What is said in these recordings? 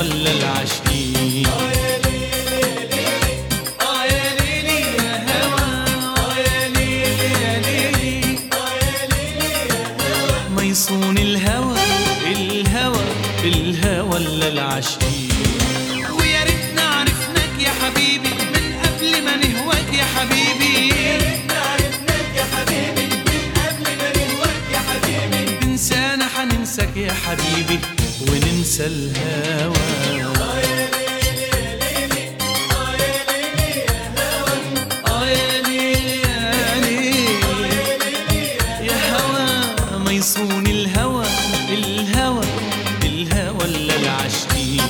ولا العاشقين آه يا ليلي يا هوا آه يا ليلي يا ليلي ما يصون الهوى الهوى الهوى ولا العاشقين ويا ريتنا عرفناك يا حبيبي من قبل ما نهواك يا حبيبي تنسانا حننساك يا حبيبي وننسى الهوى آه يا ليل يا ليل يا هوى ما يصون الهوى الهوى الهوى ولا العاشقين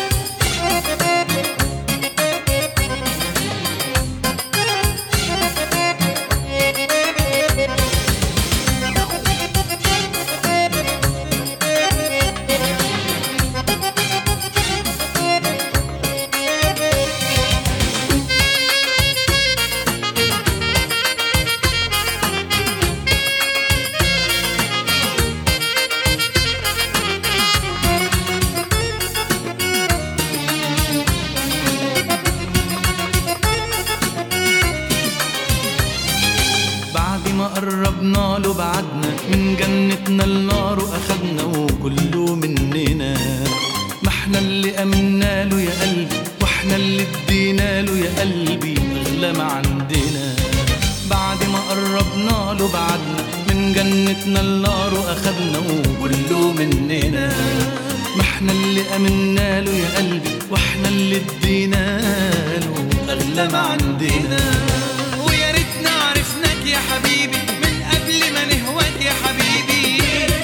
بعد ما قربنا له بعدنا من جنتنا النار واخدنا وكله مننا ما احنا اللي امنا له يا قلبي واحنا اللي ادينا له يا قلبي اغلى ما عندنا بعد ما قربنا له بعدنا من جنتنا النار واخدنا وكله مننا ما احنا اللي امنا له يا قلبي واحنا اللي ادينا له اغلى ما عندنا ويا ريتنا عرفناك يا حبيبي من قبل ما نهواك يا حبيبي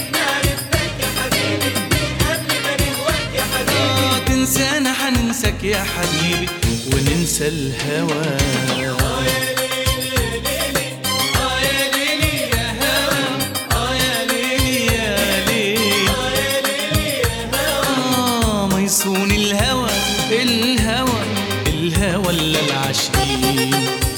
آه تنسانا حننساك يا حبيبي وننسى الهوى آه يا ليلي يا هوى آه يا ليلي يا ليل آه ما يصون الهوى الهوى الهوى ولا العاشقين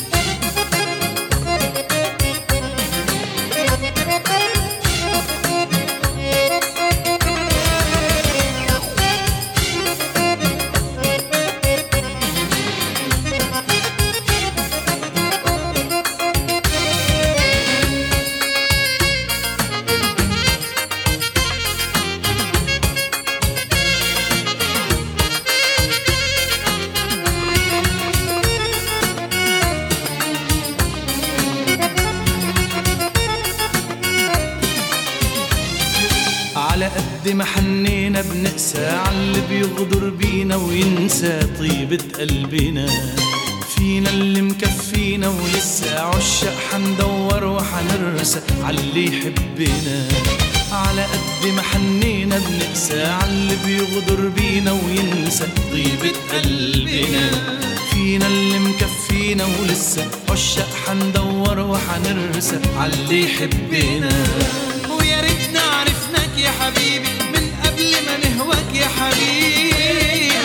على قد ما حنينا بنقسى على اللي بيغدر بينا وينسى طيبة قلبنا فينا اللي مكفينا ولسه عشاق حندور وحنرسى على اللي يحبنا على قد ما حنينا بنقسى على اللي بيغدر بينا وينسى طيبة قلبنا فينا اللي مكفينا ولسه عشاق حندور وحنرسى على اللي يحبنا ويا ريتنا عرفناك يا حبيبي من قبل ما نهواك يا حبيبي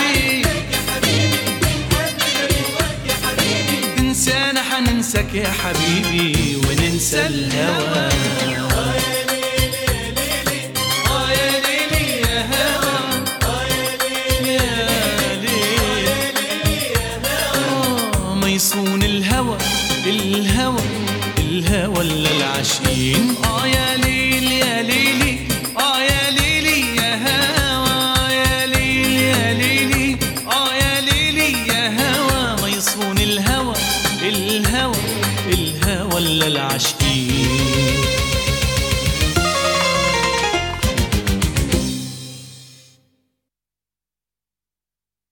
تنسانا حننساك يا حبيبي وننسى الهوى آه يا ليلي يا هوى يا ليل آه ما يصون الهوى الهوى الهوى ولا العاشقين اه يا ليل يا ليلي اه يا ليلي يا هوى يا ليل يا ليلي اه يا ليلي يا هوى ما يصون الهوى الهوى الهوى ولا العاشقين